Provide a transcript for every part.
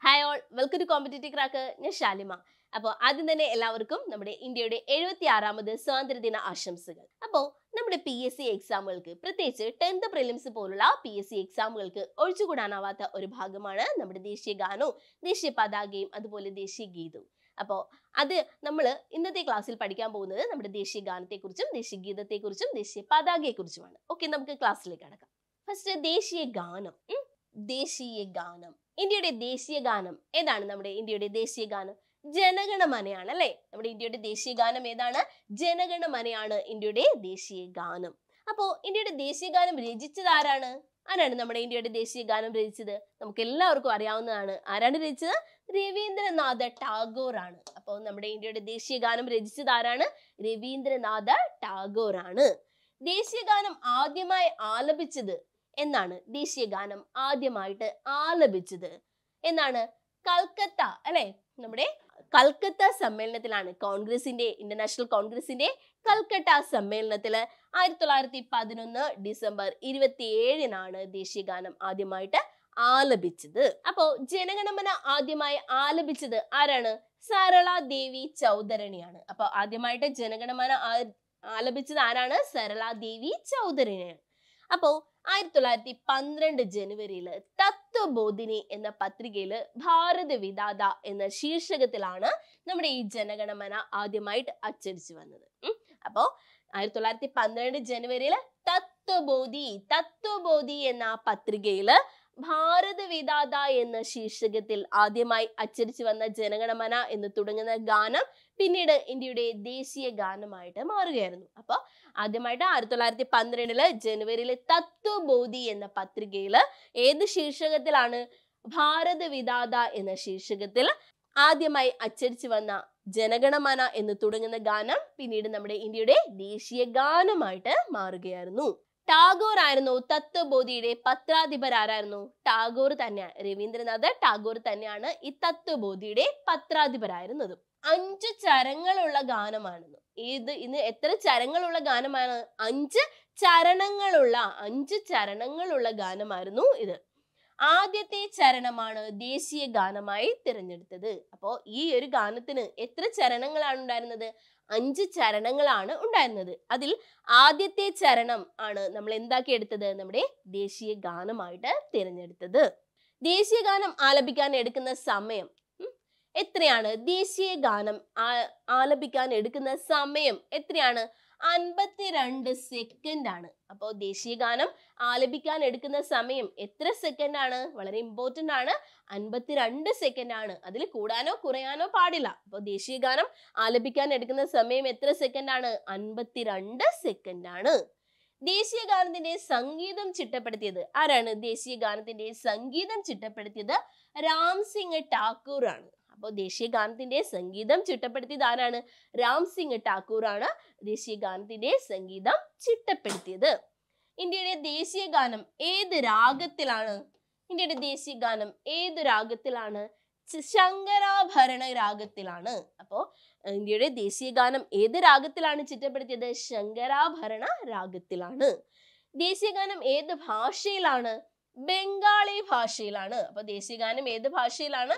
Hi all welcome to competitive crack ഞാൻ ഷാലിമ അപ്പോൾ ആദ്യം തന്നെ എല്ലാവർക്കും നമ്മുടെ ഇന്ത്യയുടെ എഴുപത്തി ആറാമത് സ്വാതന്ത്ര്യദിന ആശംസകൾ അപ്പോൾ നമ്മുടെ പി എസ് സി എക്സാമുകൾക്ക് പ്രത്യേകിച്ച് ടെൻത്ത് പ്രിലിംസ് പോലുള്ള പി എസ് സി എക്സാമുകൾക്ക് ഒഴിച്ചുകൂടാനാവാത്ത ഒരു ഭാഗമാണ് നമ്മുടെ ദേശീയ ഗാനവും ദേശീയ പതാകയും അതുപോലെ ദേശീയ ഗീതവും അപ്പോൾ അത് നമ്മൾ ഇന്നത്തെ ക്ലാസ്സിൽ പഠിക്കാൻ പോകുന്നത് നമ്മുടെ ദേശീയ ഗാനത്തെക്കുറിച്ചും ദേശീയ ഗീതത്തെക്കുറിച്ചും ദേശീയ പതാകയെക്കുറിച്ചുമാണ് ഓക്കെ നമുക്ക് ക്ലാസ്സിലേക്ക് കടക്കാം ഫസ്റ്റ് ദേശീയ ഗാനം ഉം. ദേശീയ ഗാനം ഇന്ത്യയുടെ ദേശീയ ഗാനം ഏതാണ് നമ്മുടെ ഇന്ത്യയുടെ ദേശീയ ഗാനം ജനഗണമനയാണ് അല്ലെ നമ്മുടെ ഇന്ത്യയുടെ ദേശീയ ഗാനം ഏതാണ് ജനഗണമനയാണ് ഇന്ത്യയുടെ ദേശീയ ഗാനം അപ്പോ ഇന്ത്യയുടെ ദേശീയ ഗാനം രചിച്ചത് ആരാണ് ആരാണ് നമ്മുടെ ഇന്ത്യയുടെ ദേശീയ ഗാനം രചിച്ചത് നമുക്ക് എല്ലാവർക്കും അറിയാവുന്നതാണ് ആരാണ് രചിച്ചത് രവീന്ദ്രനാഥ ടാഗോർ ആണ് അപ്പോൾ നമ്മുടെ ഇന്ത്യയുടെ ദേശീയ ഗാനം രചിച്ചത് ആരാണ് രവീന്ദ്രനാഥ ടാഗോർ ആണ് ദേശീയ ഗാനം ആദ്യമായി ആലപിച്ചത് എന്നാണ് ദേശീയ ഗാനം ആദ്യമായിട്ട് ആലപിച്ചത് എന്നാണ് കൽക്കത്ത അല്ലെ നമ്മുടെ കൽക്കത്ത സമ്മേളനത്തിലാണ് കോൺഗ്രസിന്റെ ഇന്റർനാഷണൽ കോൺഗ്രസിന്റെ കൽക്കട്ട സമ്മേളനത്തില് ആയിരത്തി തൊള്ളായിരത്തി പതിനൊന്ന് ഡിസംബർ ഇരുപത്തിയേഴിനാണ് ദേശീയ ഗാനം ആദ്യമായിട്ട് ആലപിച്ചത് അപ്പോ ജനഗണമന ആദ്യമായി ആലപിച്ചത് ആരാണ് സരള ദേവി ചൗധരണിയാണ് അപ്പൊ ആദ്യമായിട്ട് ജനഗണമന ആ- ആലപിച്ചത് ആരാണ് സരള ദേവി ചൗധരണിയാണ് അപ്പോ ആയിരത്തി തൊള്ളായിരത്തി പന്ത്രണ്ട് ജനുവരിയില് തത്വബോധിനി എന്ന പത്രികയില് ഭാരത വിദാത എന്ന ശീർഷകത്തിലാണ് നമ്മുടെ ഈ ജനഗണമന ആദ്യമായിട്ട് അച്ചടിച്ചു വന്നത് ഉം. അപ്പോ ആയിരത്തി തൊള്ളായിരത്തി പന്ത്രണ്ട് ജനുവരിയില് തത്വബോധി തത്വബോധി എന്ന ആ പത്രികയില് ഭാരത വിദാത എന്ന ശീർഷകത്തിൽ ആദ്യമായി അച്ചടിച്ചു വന്ന ജനഗണമന എന്ന് തുടങ്ങുന്ന ഗാനം പിന്നീട് ഇന്ത്യയുടെ ദേശീയ ഗാനമായിട്ട് മാറുകയായിരുന്നു അപ്പൊ ആദ്യമായിട്ട് ആയിരത്തി തൊള്ളായിരത്തി പന്ത്രണ്ടില് ജനുവരിയിലെ തത്വബോധി എന്ന പത്രികയില് ഏത് ശീർഷകത്തിലാണ് ഭാരത വിദാത എന്ന ശീർഷകത്തിൽ ആദ്യമായി അച്ചടിച്ചു വന്ന ജനഗണമന എന്ന് തുടങ്ങുന്ന ഗാനം പിന്നീട് നമ്മുടെ ഇന്ത്യയുടെ ദേശീയ ഗാനമായിട്ട് മാറുകയായിരുന്നു ടാഗോർ ആയിരുന്നു തത്വബോധിയുടെ പത്രാധിപർ ആരായിരുന്നു ടാഗോർ തന്നെയാണ് രവീന്ദ്രനാഥ് ടാഗോർ തന്നെയാണ് ഈ തത്വബോധിയുടെ പത്രാധിപരായിരുന്നത് അഞ്ച് ചരങ്ങളുള്ള ഗാനമാണെന്ന് ഏത് ഇന്ന് എത്ര ചരങ്ങളുള്ള ഗാനമാണ് അഞ്ച് ചരണങ്ങളുള്ള അഞ്ച് ചരണങ്ങളുള്ള ഗാനമായിരുന്നു ഇത് ആദ്യത്തെ ചരണമാണ് ദേശീയ ഗാനമായി തിരഞ്ഞെടുത്തത് അപ്പോ ഈ ഒരു ഗാനത്തിന് എത്ര ചരണങ്ങളാണ് ഉണ്ടായിരുന്നത് അഞ്ച് ചരണങ്ങളാണ് ഉണ്ടായിരുന്നത് അതിൽ ആദ്യത്തെ ചരണം ആണ് നമ്മൾ എന്താക്കി എടുത്തത് നമ്മുടെ ദേശീയ ഗാനമായിട്ട് തിരഞ്ഞെടുത്തത് ദേശീയ ഗാനം ആലപിക്കാൻ എടുക്കുന്ന സമയം ഉം, എത്രയാണ് ദേശീയ ഗാനം ആ- ആലപിക്കാൻ എടുക്കുന്ന സമയം എത്രയാണ് അൻപത്തിരണ്ട് സെക്കൻഡ് ആണ് അപ്പോൾ ദേശീയ ഗാനം ആലപിക്കാൻ എടുക്കുന്ന സമയം എത്ര സെക്കൻഡ് ആണ് വളരെ ഇമ്പോർട്ടന്റ് ആണ് അൻപത്തിരണ്ട് സെക്കൻഡ് ആണ് അതിൽ കൂടാനോ കുറയാനോ പാടില്ല അപ്പോൾ ദേശീയ ഗാനം ആലപിക്കാൻ എടുക്കുന്ന സമയം എത്ര സെക്കൻഡ് ആണ് അൻപത്തിരണ്ട് സെക്കൻഡ് ആണ് ദേശീയ ഗാനത്തിന്റെ സംഗീതം ചിട്ടപ്പെടുത്തിയത് ആരാണ് ദേശീയ ഗാനത്തിന്റെ സംഗീതം ചിട്ടപ്പെടുത്തിയത് രാം സിംഗ് ടാക്കൂർ ആണ് അപ്പോൾ ദേശീയ ഗാനത്തിന്റെ സംഗീതം ചിട്ടപ്പെടുത്തിയത് ആരാണ് രാം സിംഗ് ടാക്കൂർ ആണ് ദേശീയ ഗാനത്തിന്റെ സംഗീതം ചിട്ടപ്പെടുത്തിയത് ഇന്ത്യയുടെ ദേശീയ ഗാനം ഏത് രാഗത്തിലാണ് ഇന്ത്യയുടെ ദേശീയ ഗാനം ഏത് രാഗത്തിലാണ് ച- ശങ്കരാഭരണ രാഗത്തിലാണ് അപ്പോ ഏർ, ഇന്ത്യയുടെ ദേശീയ ഗാനം ഏത് രാഗത്തിലാണ് ചിട്ടപ്പെടുത്തിയത് ശങ്കരാഭരണ രാഗത്തിലാണ് ദേശീയ ഗാനം ഏത് ഭാഷയിലാണ് ബംഗാളി ഭാഷയിലാണ് അപ്പൊ ദേശീയ ഗാനം ഏത് ഭാഷയിലാണ്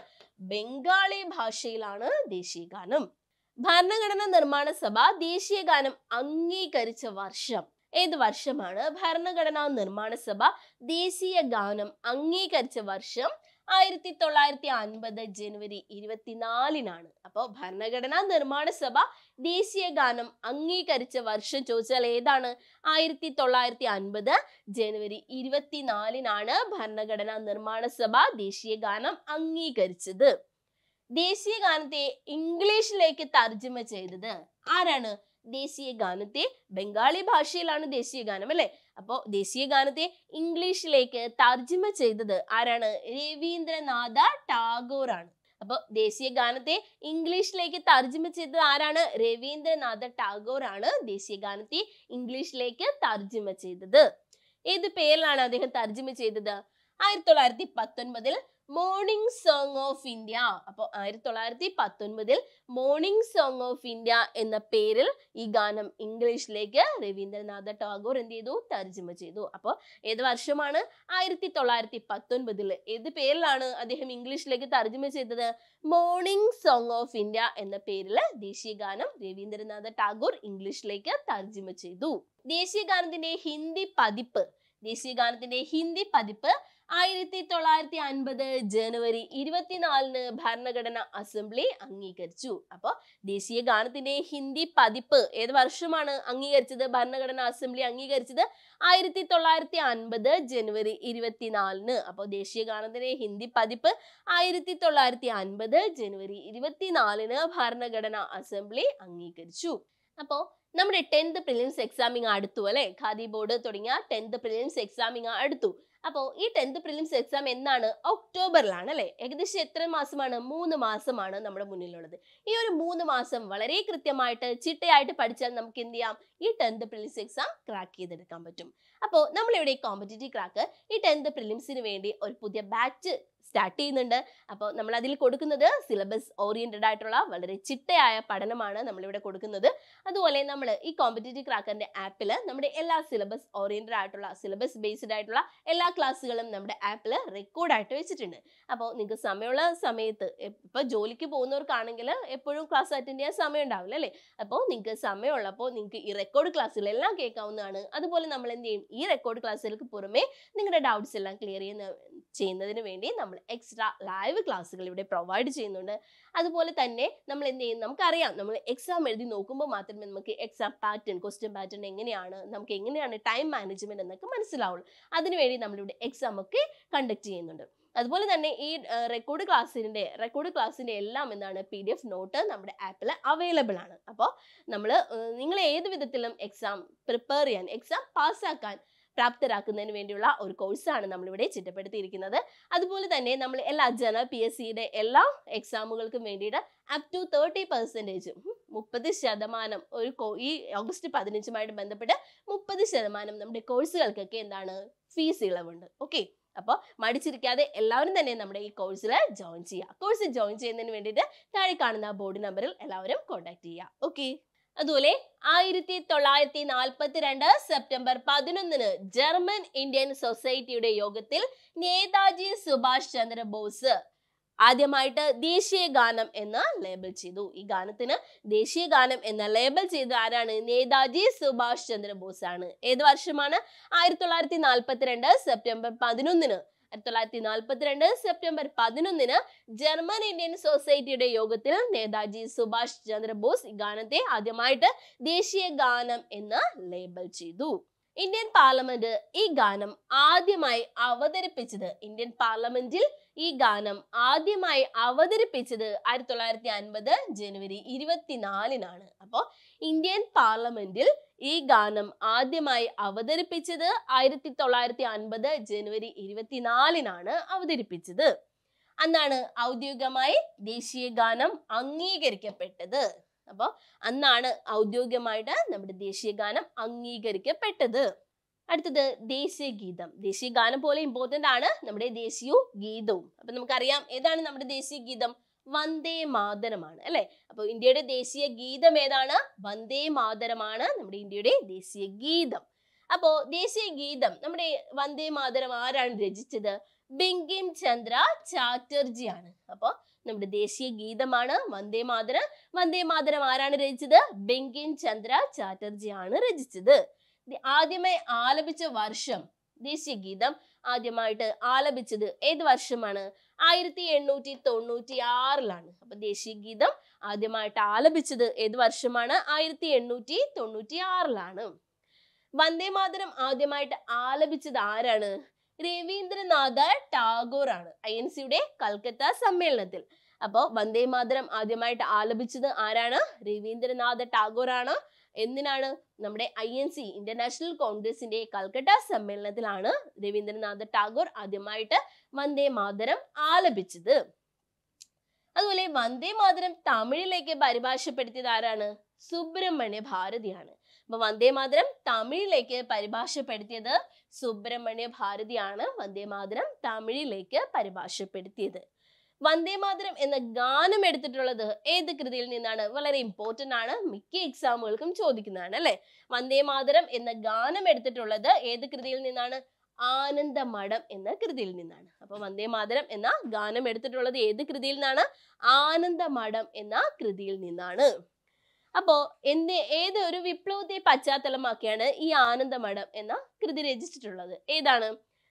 ബംഗാളി ഭാഷയിലാണ് ദേശീയ ഗാനം ഭരണഘടനാ നിർമ്മാണ സഭ ദേശീയ ഗാനം അംഗീകരിച്ച വർഷം ഏത് വർഷമാണ് ഭരണഘടനാ നിർമ്മാണ സഭ ദേശീയ ഗാനം അംഗീകരിച്ച വർഷം ആയിരത്തി തൊള്ളായിരത്തി അൻപത് ജനുവരി ഇരുപത്തിനാലിനാണ് അപ്പോൾ ഭരണഘടനാ നിർമ്മാണ സഭ ദേശീയ ഗാനം അംഗീകരിച്ച വർഷം ചോദിച്ചാൽ ഏതാണ് ആയിരത്തി തൊള്ളായിരത്തി അൻപത് ജനുവരി ഇരുപത്തിനാലിനാണ് ഭരണഘടനാ നിർമ്മാണ സഭ ദേശീയ ഗാനം അംഗീകരിച്ചത് ദേശീയ ഗാനത്തെ ഇംഗ്ലീഷിലേക്ക് തർജ്ജമ ചെയ്തത് ആരാണ് ദേശീയ ഗാനത്തെ ബംഗാളി ഭാഷയിലാണ് ദേശീയ ഗാനം അല്ലെ അപ്പോ ദേശീയ ഗാനത്തെ ഇംഗ്ലീഷിലേക്ക് തർജ്ജമ ചെയ്തത് ആരാണ് രവീന്ദ്രനാഥ ടാഗോർ ആണ് അപ്പൊ ദേശീയ ഗാനത്തെ ഇംഗ്ലീഷിലേക്ക് തർജ്ജമ ചെയ്തത് ആരാണ് രവീന്ദ്രനാഥ ടാഗോർ ആണ് ദേശീയ ഗാനത്തെ ഇംഗ്ലീഷിലേക്ക് തർജ്ജമ ചെയ്തത് ഏത് പേരിലാണ് അദ്ദേഹം തർജ്ജമ ചെയ്തത് ആയിരത്തി തൊള്ളായിരത്തി പത്തൊൻപതിൽ മോർണിംഗ് സോങ് ഓഫ് ഇന്ത്യ അപ്പോൾ ആയിരത്തി തൊള്ളായിരത്തി പത്തൊൻപതിൽ മോർണിംഗ് സോങ് ഓഫ് ഇന്ത്യ എന്ന പേരിൽ ഈ ഗാനം ഇംഗ്ലീഷിലേക്ക് രവീന്ദ്രനാഥ ടാഗോർ എന്ത് ചെയ്തു തർജ്ജമ ചെയ്തു അപ്പോൾ ഏത് വർഷമാണ് ആയിരത്തി തൊള്ളായിരത്തി പത്തൊൻപതിൽ ഏത് പേരിലാണ് അദ്ദേഹം ഇംഗ്ലീഷിലേക്ക് തർജ്ജമ ചെയ്തത് മോർണിംഗ് സോങ് ഓഫ് ഇന്ത്യ എന്ന പേരിൽ ദേശീയ ഗാനം രവീന്ദ്രനാഥ ടാഗോർ ഇംഗ്ലീഷിലേക്ക് തർജ്ജമ ചെയ്തു ദേശീയ ഗാനത്തിന്റെ ഹിന്ദി പതിപ്പ് ദേശീയ ഗാനത്തിന്റെ ഹിന്ദി പതിപ്പ് ആയിരത്തി തൊള്ളായിരത്തി അൻപത് ജനുവരി ഇരുപത്തിനാലിന് ഭരണഘടന അസംബ്ലി അംഗീകരിച്ചു അപ്പോൾ ദേശീയ ഗാനത്തിന്റെ ഹിന്ദി പതിപ്പ് ഏത് വർഷമാണ് അംഗീകരിച്ചത് ഭരണഘടന അസംബ്ലി അംഗീകരിച്ചത് ആയിരത്തി തൊള്ളായിരത്തി അൻപത് ജനുവരി ഇരുപത്തിനാലിന് അപ്പോൾ ദേശീയ ഗാനത്തിന്റെ ഹിന്ദി പതിപ്പ് ആയിരത്തി തൊള്ളായിരത്തി അൻപത് ജനുവരി ഇരുപത്തിനാലിന് ഭരണഘടന അസംബ്ലി അംഗീകരിച്ചു അപ്പോൾ നമ്മുടെ ടെൻത്ത് പ്രിലിംസ് എക്സാമിങ് അടുത്തു അല്ലെ ഖാദി ബോർഡ് തുടങ്ങിയ ടെൻത്ത് പ്രിലിംസ് എക്സാമിങ് അടുത്തു അപ്പോൾ ഈ ടെൻത്ത് പ്രിലിംസ് എക്സാം എന്നാണ് ഒക്ടോബറിലാണ് അല്ലെ ഏകദേശം എത്ര മാസമാണ് മൂന്ന് മാസമാണ് നമ്മുടെ മുന്നിലുള്ളത് ഈ ഒരു മൂന്ന് മാസം വളരെ കൃത്യമായിട്ട് ചിട്ടയായിട്ട് പഠിച്ചാൽ നമുക്ക് എന്ത് ചെയ്യാം ഈ ടെൻത്ത് പ്രിലിംസ് എക്സാം ക്രാക്ക് ചെയ്തെടുക്കാൻ പറ്റും അപ്പോൾ നമ്മളിവിടെ കോമ്പറ്റേറ്റീവ് ക്രാക്ക് ഈ ടെൻത്ത് പ്രിലിംസിന് വേണ്ടി ഒരു പുതിയ ബാച്ച് സ്റ്റാർട്ട് ചെയ്യുന്നുണ്ട് അപ്പോൾ നമ്മൾ അതിൽ കൊടുക്കുന്നത് സിലബസ് ഓറിയന്റഡ് ആയിട്ടുള്ള വളരെ ചിട്ടയായ പഠനമാണ് നമ്മളിവിടെ കൊടുക്കുന്നത് അതുപോലെ നമ്മൾ ഈ കോമ്പറ്റേറ്റീവ് ക്രാക്കറിന്റെ ആപ്പിൽ നമ്മുടെ എല്ലാ സിലബസ് ഓറിയന്റഡ് ആയിട്ടുള്ള സിലബസ് ബേസ്ഡ് ആയിട്ടുള്ള എല്ലാ ക്ലാസ്സുകളും നമ്മുടെ ആപ്പിൽ റെക്കോർഡായിട്ട് വെച്ചിട്ടുണ്ട് അപ്പോൾ നിങ്ങൾക്ക് സമയമുള്ള സമയത്ത് ഇപ്പോൾ ജോലിക്ക് പോകുന്നവർക്കാണെങ്കിൽ എപ്പോഴും ക്ലാസ് അറ്റൻഡ് ചെയ്യാൻ സമയം ഉണ്ടാവില്ല അല്ലേ അപ്പോൾ നിങ്ങൾക്ക് സമയമുള്ളപ്പോൾ നിങ്ങൾക്ക് ഈ റെക്കോർഡ് ക്ലാസ്സുകളെല്ലാം കേൾക്കാവുന്നതാണ് അതുപോലെ നമ്മൾ എന്ത് ചെയ്യും ഈ റെക്കോർഡ് ക്ലാസ്സുകൾക്ക് പുറമെ നിങ്ങളുടെ ഡൗട്ട്സ് എല്ലാം ക്ലിയർ ചെയ്യുന്ന ചെയ്യുന്നതിന് വേണ്ടി നമ്മൾ എക്സ്ട്രാ ലൈവ് ക്ലാസ്സുകൾ ഇവിടെ പ്രൊവൈഡ് ചെയ്യുന്നുണ്ട് അതുപോലെ തന്നെ നമ്മൾ എന്ത് ചെയ്യും നമുക്കറിയാം നമ്മൾ എക്സാം എഴുതി നോക്കുമ്പോൾ മാത്രമേ നമുക്ക് എക്സാം പാറ്റേൺ ക്വസ്റ്റ്യൻ പാറ്റേൺ എങ്ങനെയാണ് നമുക്ക് എങ്ങനെയാണ് ടൈം മാനേജ്മെന്റ് എന്നൊക്കെ മനസ്സിലാവുള്ളൂ അതിനുവേണ്ടി നമ്മളിവിടെ എക്സാം ഒക്കെ കണ്ടക്ട് ചെയ്യുന്നുണ്ട് അതുപോലെ തന്നെ ഈ റെക്കോർഡ് ക്ലാസ്സിന്റെ റെക്കോർഡ് ക്ലാസ്സിന്റെ എല്ലാം എന്താണ് പി ഡി എഫ് നോട്ട് നമ്മുടെ ആപ്പിൽ അവൈലബിൾ ആണ് അപ്പോൾ നമ്മൾ നിങ്ങൾ ഏത് വിധത്തിലും എക്സാം പ്രിപ്പയർ ചെയ്യാൻ എക്സാം പാസ്സാക്കാൻ പ്രാപ്തരാക്കുന്നതിന് വേണ്ടിയുള്ള ഒരു കോഴ്സാണ് നമ്മളിവിടെ ചിട്ടപ്പെടുത്തിയിരിക്കുന്നത് അതുപോലെ തന്നെ നമ്മൾ എല്ലാ ജന പി എസ് സിയുടെ എല്ലാ എക്സാമുകൾക്കും വേണ്ടിയിട്ട് അപ് ടു തേർട്ടി പെർസെൻറ്റേജ് മുപ്പത് ശതമാനം ഒരു കോ- ഈ ഓഗസ്റ്റ് പതിനഞ്ചുമായിട്ട് ബന്ധപ്പെട്ട് മുപ്പത് ശതമാനം നമ്മുടെ കോഴ്സുകൾക്കൊക്കെ എന്താണ് ഫീസ് ഇളവുണ്ട് ഓക്കെ അപ്പോൾ മടിച്ചിരിക്കാതെ എല്ലാവരും തന്നെ നമ്മുടെ ഈ കോഴ്സിൽ ജോയിൻ ചെയ്യുക കോഴ്സിൽ ജോയിൻ ചെയ്യുന്നതിന് വേണ്ടിയിട്ട് താഴെ കാണുന്ന ബോർഡ് നമ്പറിൽ എല്ലാവരും കോൺടാക്ട് ചെയ്യുക ഓക്കെ അതുപോലെ ആയിരത്തി തൊള്ളായിരത്തി നാൽപ്പത്തിരണ്ട് സെപ്റ്റംബർ പതിനൊന്നിന് ജർമ്മൻ ഇന്ത്യൻ സൊസൈറ്റിയുടെ യോഗത്തിൽ നേതാജി സുഭാഷ് ചന്ദ്ര ബോസ് ആദ്യമായിട്ട് ദേശീയ ഗാനം എന്ന് ലേബൽ ചെയ്തു ഈ ഗാനത്തിന് ദേശീയ ഗാനം എന്ന ലേബൽ ചെയ്ത ആരാണ് നേതാജി സുഭാഷ് ചന്ദ്ര ബോസ് ആണ് ഏത് വർഷമാണ് ആയിരത്തി തൊള്ളായിരത്തി നാൽപ്പത്തിരണ്ട് സെപ്റ്റംബർ പതിനൊന്നിന് ആയിരത്തി തൊള്ളായിരത്തി നാൽപ്പത്തിരണ്ട് സെപ്റ്റംബർ പതിനൊന്നിന് ജർമ്മൻ ഇന്ത്യൻ സൊസൈറ്റിയുടെ യോഗത്തിൽ നേതാജി സുഭാഷ് ചന്ദ്രബോസ് ഈ ഗാനത്തെ ആദ്യമായിട്ട് ദേശീയ ഗാനം എന്ന് ലേബൽ ചെയ്തു ഇന്ത്യൻ പാർലമെന്റ് ഈ ഗാനം ആദ്യമായി അവതരിപ്പിച്ചത് ഇന്ത്യൻ പാർലമെന്റിൽ ഈ ഗാനം ആദ്യമായി അവതരിപ്പിച്ചത് ആയിരത്തി തൊള്ളായിരത്തി അൻപത് ജനുവരി ഇരുപത്തിനാലിനാണ് അപ്പോൾ ഇന്ത്യൻ പാർലമെന്റിൽ ഈ ഗാനം ആദ്യമായി അവതരിപ്പിച്ചത് ആയിരത്തി തൊള്ളായിരത്തി അൻപത് ജനുവരി ഇരുപത്തിനാലിനാണ് അവതരിപ്പിച്ചത് അന്നാണ് ഔദ്യോഗികമായി ദേശീയ ഗാനം അംഗീകരിക്കപ്പെട്ടത് അപ്പോൾ അന്നാണ് ഔദ്യോഗികമായിട്ട് നമ്മുടെ ദേശീയ ഗാനം അംഗീകരിക്കപ്പെട്ടത് അടുത്തത് ദേശീയ ഗീതം ദേശീയ ഗാനം പോലെ ഇമ്പോർട്ടന്റ് ആണ് നമ്മുടെ ദേശീയ ഗീതവും അപ്പൊ നമുക്കറിയാം ഏതാണ് നമ്മുടെ ദേശീയ ഗീതം വന്ദേ മാതരമാണ് അല്ലെ അപ്പൊ ഇന്ത്യയുടെ ദേശീയ ഗീതം ഏതാണ് വന്ദേ മാതരമാണ് നമ്മുടെ ഇന്ത്യയുടെ ദേശീയ ഗീതം അപ്പോ ദേശീയ ഗീതം നമ്മുടെ വന്ദേ മാതരം ആരാണ് രചിച്ചത് ബിങ്കിം ചന്ദ്ര ചാറ്റർജി ആണ് അപ്പോ നമ്മുടെ ദേശീയ ഗീതമാണ് വന്ദേ മാതരം വന്ദേ മാതരം ആരാണ് രചിച്ചത് ബെങ്കിം ചന്ദ്ര ചാറ്റർജി ആണ് രചിച്ചത് ഇത് ആദ്യമായി ആലപിച്ച വർഷം ദേശീയ ഗീതം ആദ്യമായിട്ട് ആലപിച്ചത് ഏത് വർഷമാണ് ആയിരത്തി എണ്ണൂറ്റി തൊണ്ണൂറ്റി ആറിലാണ് അപ്പൊ ദേശീയ ഗീതം ആദ്യമായിട്ട് ആലപിച്ചത് ഏത് വർഷമാണ് ആയിരത്തി എണ്ണൂറ്റി തൊണ്ണൂറ്റി ആറിലാണ് വന്ദേ മാതരം ആദ്യമായിട്ട് ആലപിച്ചത് ആരാണ് രവീന്ദ്രനാഥ ടാഗോർ ആണ് ഐ എൻ സിയുടെ കൽക്കത്ത സമ്മേളനത്തിൽ അപ്പോൾ വന്ദേ മാതരം ആദ്യമായിട്ട് ആലപിച്ചത് ആരാണ് രവീന്ദ്രനാഥ ടാഗോർ ആണ് എന്തിനാണ് നമ്മുടെ ഐ എൻ സി ഇന്റർനാഷണൽ കോൺഗ്രസിന്റെ കൽക്കട്ട സമ്മേളനത്തിലാണ് രവീന്ദ്രനാഥ ടാഗോർ ആദ്യമായിട്ട് വന്ദേ മാതരം ആലപിച്ചത് അതുപോലെ വന്ദേ മാതരം തമിഴിലേക്ക് പരിഭാഷപ്പെടുത്തിയത് ആരാണ് സുബ്രഹ്മണ്യ ഭാരതിയാണ് അപ്പൊ വന്ദേ മാതരം തമിഴിലേക്ക് പരിഭാഷപ്പെടുത്തിയത് സുബ്രഹ്മണ്യ ഭാരതിയാണ് വന്ദേ മാതരം തമിഴിലേക്ക് പരിഭാഷപ്പെടുത്തിയത് വന്ദേ മാതരം എന്ന ഗാനം എടുത്തിട്ടുള്ളത് ഏത് കൃതിയിൽ നിന്നാണ് വളരെ ഇമ്പോർട്ടന്റ് ആണ് മിക്ക എക്സാമുകൾക്കും ചോദിക്കുന്നതാണ് അല്ലെ വന്ദേ മാതരം എന്ന ഗാനം എടുത്തിട്ടുള്ളത് ഏത് കൃതിയിൽ നിന്നാണ് ആനന്ദമഠം എന്ന കൃതിയിൽ നിന്നാണ് അപ്പൊ വന്ദേ മാതരം എന്ന ഗാനം എടുത്തിട്ടുള്ളത് ഏത് കൃതിയിൽ നിന്നാണ് ആനന്ദമഠം എന്ന കൃതിയിൽ നിന്നാണ് അപ്പോ എന്ത് ഏത് ഒരു വിപ്ലവത്തെ പശ്ചാത്തലമാക്കിയാണ് ഈ ആനന്ദമഠം എന്ന കൃതി രചിച്ചിട്ടുള്ളത് ഏതാണ്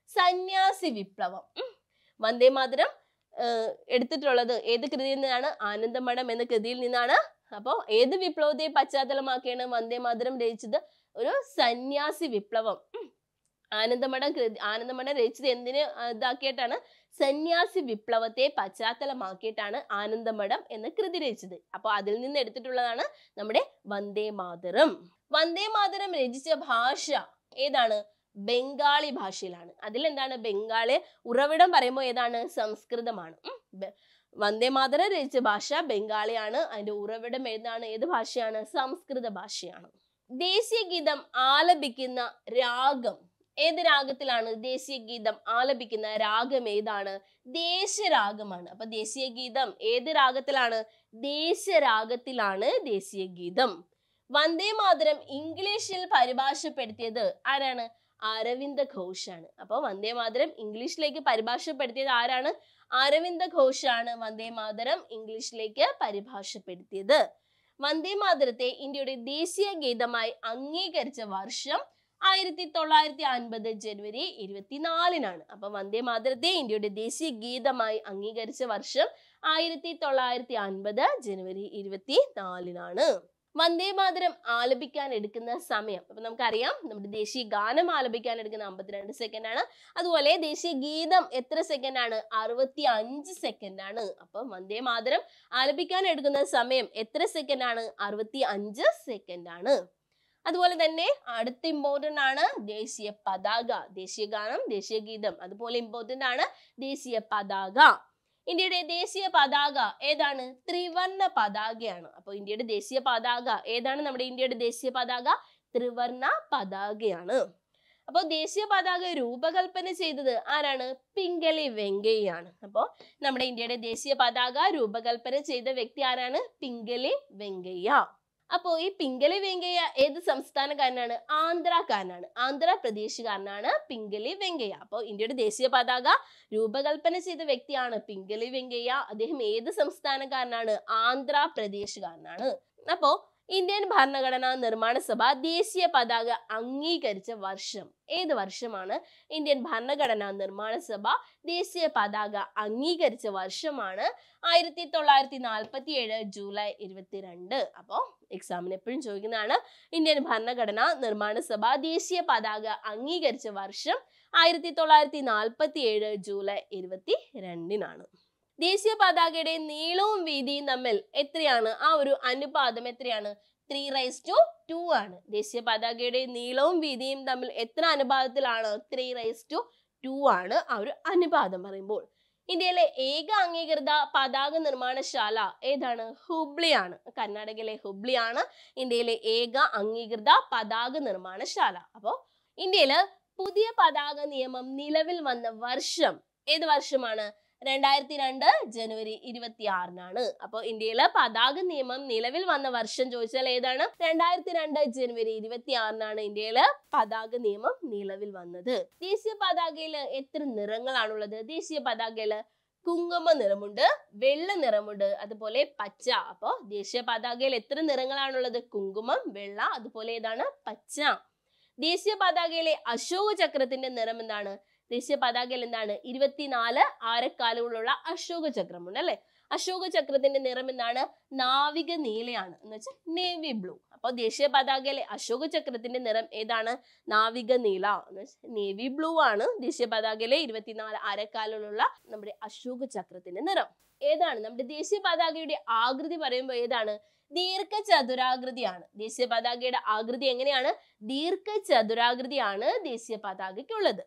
സന്യാസി വിപ്ലവം ഉം. വന്ദേ മാതരം ഏഹ്, എടുത്തിട്ടുള്ളത് ഏത് കൃതിയിൽ നിന്നാണ് ആനന്ദമഠം എന്ന കൃതിയിൽ നിന്നാണ് അപ്പോ ഏത് വിപ്ലവത്തെ പശ്ചാത്തലമാക്കിയാണ് വന്ദേ മാതരം രചിച്ചത് ഒരു സന്യാസി വിപ്ലവം ഉം. ആനന്ദമഠം കൃതി ആനന്ദമഠം രചിച്ചത് എന്തിന് ഇതാക്കിയിട്ടാണ് സന്യാസി വിപ്ലവത്തെ പശ്ചാത്തലമാക്കിയിട്ടാണ് ആനന്ദമഠം എന്ന കൃതി രചിച്ചത് അപ്പൊ അതിൽ നിന്ന് എടുത്തിട്ടുള്ളതാണ് നമ്മുടെ വന്ദേ മാതരം വന്ദേ മാതരം രചിച്ച ഭാഷ ഏതാണ് ബംഗാളി ഭാഷയിലാണ് അതിലെന്താണ് ബംഗാളി ഉറവിടം പറയുമ്പോൾ ഏതാണ് സംസ്കൃതമാണ് ഉം. ബ- വന്ദേ മാതരം രചിച്ച ഭാഷ ബംഗാളിയാണ് അതിന്റെ ഉറവിടം ഏതാണ് ഏത് ഭാഷയാണ് സംസ്കൃത ഭാഷയാണ് ദേശീയ ഗീതം ആലപിക്കുന്ന രാഗം ഏത് രാഗത്തിലാണ് ദേശീയ ഗീതം ആലപിക്കുന്ന രാഗം ഏതാണ് ദേശരാഗമാണ് അപ്പൊ ദേശീയ ഗീതം ഏത് രാഗത്തിലാണ് ദേശരാഗത്തിലാണ് ദേശീയ ഗീതം വന്ദേ മാതരം ഇംഗ്ലീഷിൽ പരിഭാഷപ്പെടുത്തിയത് ആരാണ് അരവിന്ദ ഘോഷാണ് അപ്പൊ വന്ദേ മാതരം ഇംഗ്ലീഷിലേക്ക് പരിഭാഷപ്പെടുത്തിയത് ആരാണ് അരവിന്ദ ഘോഷാണ് വന്ദേ മാതരം ഇംഗ്ലീഷിലേക്ക് പരിഭാഷപ്പെടുത്തിയത് വന്ദേ മാതരത്തെ ഇന്ത്യയുടെ ദേശീയ ഗീതമായി അംഗീകരിച്ച വർഷം ആയിരത്തി തൊള്ളായിരത്തി അൻപത് ജനുവരി ഇരുപത്തിനാലിനാണ് അപ്പൊ വന്ദേ മാതരത്തെ ഇന്ത്യയുടെ ദേശീയ ഗീതമായി അംഗീകരിച്ച വർഷം ആയിരത്തി തൊള്ളായിരത്തി അൻപത് ജനുവരി ഇരുപത്തി നാലിനാണ് വന്ദേ മാതരം ആലപിക്കാൻ എടുക്കുന്ന സമയം അപ്പൊ നമുക്കറിയാം നമ്മുടെ ദേശീയ ഗാനം ആലപിക്കാൻ എടുക്കുന്ന അമ്പത്തിരണ്ട് സെക്കൻഡ് ആണ് അതുപോലെ ദേശീയ ഗീതം എത്ര സെക്കൻഡ് ആണ് അറുപത്തി അഞ്ച് സെക്കൻഡ് ആണ് അപ്പൊ വന്ദേ മാതരം ആലപിക്കാൻ എടുക്കുന്ന സമയം എത്ര സെക്കൻഡ് ആണ് അറുപത്തി അഞ്ച് സെക്കൻഡ് ആണ് അതുപോലെ തന്നെ അടുത്ത ഇമ്പോർട്ടന്റ് ആണ് ദേശീയ പതാക ദേശീയ ഗാനം ദേശീയ ഗീതം അതുപോലെ ഇമ്പോർട്ടന്റ് ആണ് ദേശീയ പതാക ഇന്ത്യയുടെ ദേശീയ പതാക ഏതാണ് ത്രിവർണ പതാകയാണ് അപ്പൊ ഇന്ത്യയുടെ ദേശീയ പതാക ഏതാണ് നമ്മുടെ ഇന്ത്യയുടെ ദേശീയ പതാക ത്രിവർണ പതാകയാണ് അപ്പോൾ ദേശീയ പതാക രൂപകൽപ്പന ചെയ്തത് ആരാണ് പിംഗലി വെങ്കയ്യാണ് അപ്പോൾ നമ്മുടെ ഇന്ത്യയുടെ ദേശീയ പതാക രൂപകൽപ്പന ചെയ്ത വ്യക്തി ആരാണ് പിംഗലി വെങ്കയ്യ അപ്പോൾ ഈ പിംഗലി വെങ്കയ്യ ഏത് സംസ്ഥാനക്കാരനാണ് ആന്ധ്രാക്കാരനാണ് ആന്ധ്രാപ്രദേശുകാരനാണ് പിംഗലി വെങ്കയ്യ അപ്പോൾ ഇന്ത്യയുടെ ദേശീയ പതാക രൂപകൽപ്പന ചെയ്ത വ്യക്തിയാണ് പിംഗലി വെങ്കയ്യ അദ്ദേഹം ഏത് സംസ്ഥാനക്കാരനാണ് ആന്ധ്രാപ്രദേശുകാരനാണ് അപ്പോ ഇന്ത്യൻ ഭരണഘടനാ നിർമ്മാണ സഭ ദേശീയ പതാക അംഗീകരിച്ച വർഷം ഏത് വർഷമാണ് ഇന്ത്യൻ ഭരണഘടനാ നിർമ്മാണ സഭ ദേശീയ പതാക അംഗീകരിച്ച വർഷമാണ് ആയിരത്തി തൊള്ളായിരത്തി നാൽപ്പത്തി ഏഴ് ജൂലൈ ഇരുപത്തിരണ്ട് അപ്പോൾ എക്സാമിന് എപ്പോഴും ചോദിക്കുന്നതാണ് ഇന്ത്യൻ ഭരണഘടനാ നിർമ്മാണ സഭ ദേശീയ പതാക അംഗീകരിച്ച വർഷം ആയിരത്തി തൊള്ളായിരത്തി നാൽപ്പത്തി ഏഴ് ജൂലൈ ഇരുപത്തി രണ്ടിനാണ് ദേശീയ പതാകയുടെ നീളവും വീതിയും തമ്മിൽ എത്രയാണ് ആ ഒരു അനുപാതം എത്രയാണ് ത്രീ റൈസ് ടു ടു ആണ് ദേശീയ പതാകയുടെ നീളവും വീതിയും തമ്മിൽ എത്ര അനുപാതത്തിലാണ് ത്രീ റൈസ് ടു ടു ആണ് ആ ഒരു അനുപാതം പറയുമ്പോൾ ഇന്ത്യയിലെ ഏക അംഗീകൃത പതാക നിർമ്മാണശാല ഏതാണ് ഹുബ്ലിയാണ് കർണാടകയിലെ ഹുബ്ലിയാണ് ഇന്ത്യയിലെ ഏക അംഗീകൃത പതാക നിർമ്മാണശാല അപ്പോ ഇന്ത്യയില് പുതിയ പതാക നിയമം നിലവിൽ വന്ന വർഷം ഏത് വർഷമാണ് രണ്ടായിരത്തി രണ്ട് ജനുവരി ഇരുപത്തി ആറിനാണ് അപ്പോൾ ഇന്ത്യയിലെ പതാക നിയമം നിലവിൽ വന്ന വർഷം ചോദിച്ചാൽ ഏതാണ് രണ്ടായിരത്തി രണ്ട് ജനുവരി ഇരുപത്തി ആറിനാണ് ഇന്ത്യയിലെ പതാക നിയമം നിലവിൽ വന്നത് ദേശീയ പതാകയില് എത്ര നിറങ്ങളാണുള്ളത് ദേശീയ പതാകയില് കുങ്കുമ നിറമുണ്ട് വെള്ള നിറമുണ്ട് അതുപോലെ പച്ച അപ്പോ ദേശീയ പതാകയിൽ എത്ര നിറങ്ങളാണുള്ളത് കുങ്കുമം വെള്ള അതുപോലെ ഏതാണ് പച്ച ദേശീയ പതാകയിലെ അശോക ചക്രത്തിന്റെ നിറം എന്താണ് ദേശീയ പതാകയിൽ എന്താണ് ഇരുപത്തിനാല് ആരക്കാലുകളുള്ള അശോക ചക്രമുണ്ട് അല്ലെ അശോക ചക്രത്തിന്റെ നിറം എന്താണ് നാവിക നീലയാണ് എന്ന് വെച്ചാൽ നേവി ബ്ലൂ അപ്പോൾ ദേശീയ പതാകയിലെ അശോക ചക്രത്തിന്റെ നിറം ഏതാണ് നാവിക നീല എന്ന് വെച്ചാൽ നേവി ബ്ലൂ ആണ് ദേശീയ പതാകയിലെ ഇരുപത്തിനാല് അരക്കാലുകളുള്ള നമ്മുടെ അശോക ചക്രത്തിന്റെ നിറം ഏതാണ് നമ്മുടെ ദേശീയ പതാകയുടെ ആകൃതി പറയുമ്പോൾ ഏതാണ് ദീർഘചതുരാകൃതിയാണ് ദേശീയ പതാകയുടെ ആകൃതി എങ്ങനെയാണ് ദീർഘചതുരാകൃതിയാണ് ദേശീയ പതാകയ്ക്കുള്ളത്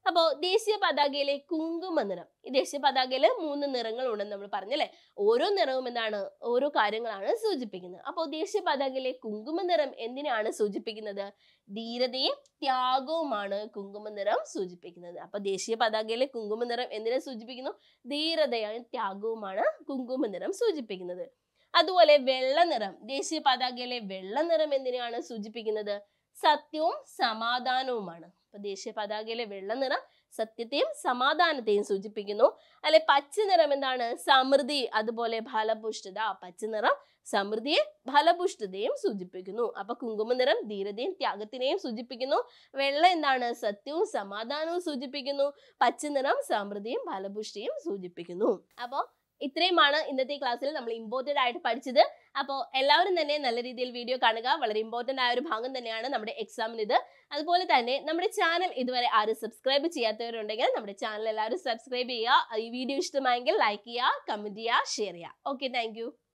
അപ്പോ ദേശീയ പതാകയിലെ കുങ്കുമ നിറം ഈ ദേശീയ പതാകയില് മൂന്ന് നിറങ്ങൾ ഉണ്ടെന്ന് നമ്മൾ പറഞ്ഞല്ലേ ഓരോ നിറവും എന്താണ് ഓരോ കാര്യങ്ങളാണ് സൂചിപ്പിക്കുന്നത് അപ്പോൾ ദേശീയ പതാകയിലെ കുങ്കുമ നിറം എന്തിനാണ് സൂചിപ്പിക്കുന്നത് ധീരതയും ത്യാഗവുമാണ് കുങ്കുമ നിറം സൂചിപ്പിക്കുന്നത് അപ്പൊ ദേശീയ പതാകയിലെ കുങ്കുമ നിറം എന്തിനെ സൂചിപ്പിക്കുന്നു ധീരതയും ത്യാഗവുമാണ് കുങ്കുമ നിറം സൂചിപ്പിക്കുന്നത് അതുപോലെ വെള്ള നിറം ദേശീയ പതാകയിലെ വെള്ള നിറം എന്തിനാണ് സൂചിപ്പിക്കുന്നത് സത്യവും സമാധാനവുമാണ് അപ്പൊ ദേശീയ പതാകയിലെ വെള്ള നിറം സത്യത്തെയും സമാധാനത്തെയും സൂചിപ്പിക്കുന്നു അല്ലെ പച്ച നിറം എന്താണ് സമൃദ്ധി അതുപോലെ ഫലപുഷ്ടത പച്ച നിറം സമൃദ്ധിയെ ഫലപുഷ്ടതയും സൂചിപ്പിക്കുന്നു അപ്പൊ കുങ്കുമ നിറം ധീരതയും ത്യാഗത്തിനെയും സൂചിപ്പിക്കുന്നു വെള്ള എന്താണ് സത്യവും സമാധാനവും സൂചിപ്പിക്കുന്നു പച്ച നിറം സമൃദ്ധിയും ഫലപുഷ്ടിയും സൂചിപ്പിക്കുന്നു അപ്പോ ഇത്രയുമാണ് ഇന്നത്തെ ക്ലാസ്സിൽ നമ്മൾ ഇമ്പോർട്ടന്റ് ആയിട്ട് പഠിച്ചത് അപ്പോൾ എല്ലാവരും തന്നെ നല്ല രീതിയിൽ വീഡിയോ കാണുക വളരെ ഇമ്പോർട്ടന്റ് ആയ ഒരു ഭാഗം തന്നെയാണ് നമ്മുടെ എക്സാമിന് ഇത് അതുപോലെ തന്നെ നമ്മുടെ ചാനൽ ഇതുവരെ ആരും സബ്സ്ക്രൈബ് ചെയ്യാത്തവരുണ്ടെങ്കിൽ നമ്മുടെ ചാനൽ എല്ലാവരും സബ്സ്ക്രൈബ് ചെയ്യുക ഈ വീഡിയോ ഇഷ്ടമായെങ്കിൽ ലൈക്ക് ചെയ്യുക കമന്റ് ചെയ്യുക ഷെയർ ചെയ്യുക ഓക്കെ താങ്ക്